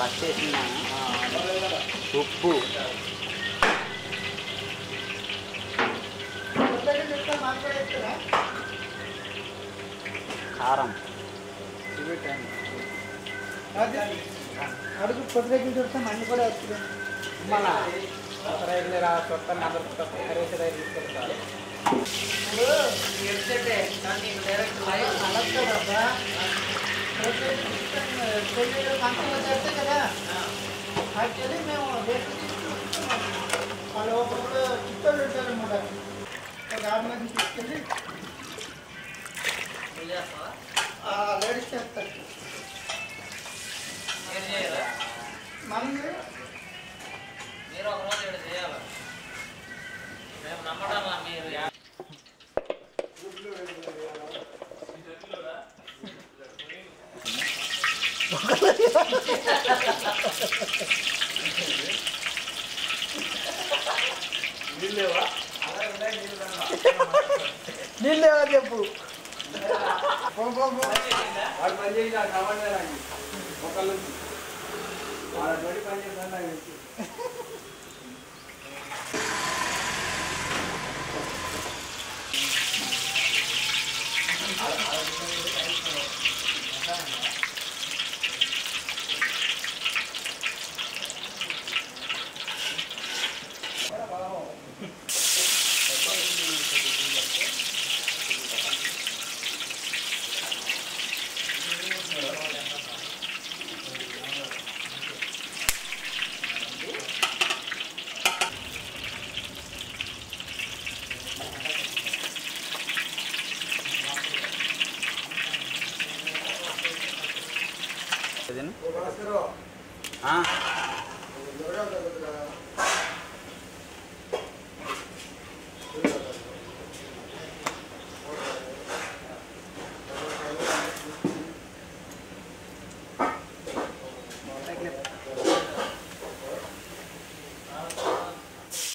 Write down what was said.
First వేసిన ఉప్పు కారం అడుగు పొద్దు దగ్గర చూస్తే మళ్ళీ కూడా వస్తుంది మన రెగ్యులర్ కొత్త నెంబర్ కొత్త కరేసి రైలు తీసుకెళ్తారు కదా యాక్చువల్లీ మేము రేపు తీసుకుంటున్నాం వాళ్ళు ఒకప్పుడు చిత్తూరు ఉంటారన్నమాట ఒక ఆరు మంది తీసుకెళ్ళి లేడీస్ చేస్తారు మనది మీరు ఒక రోజు ఇక్కడ చేయాలి మేము నమ్మడం మీరు నీళ్ళు ఎవరు చెప్పు పో, పో, పో. ఇదేనా? ఆ.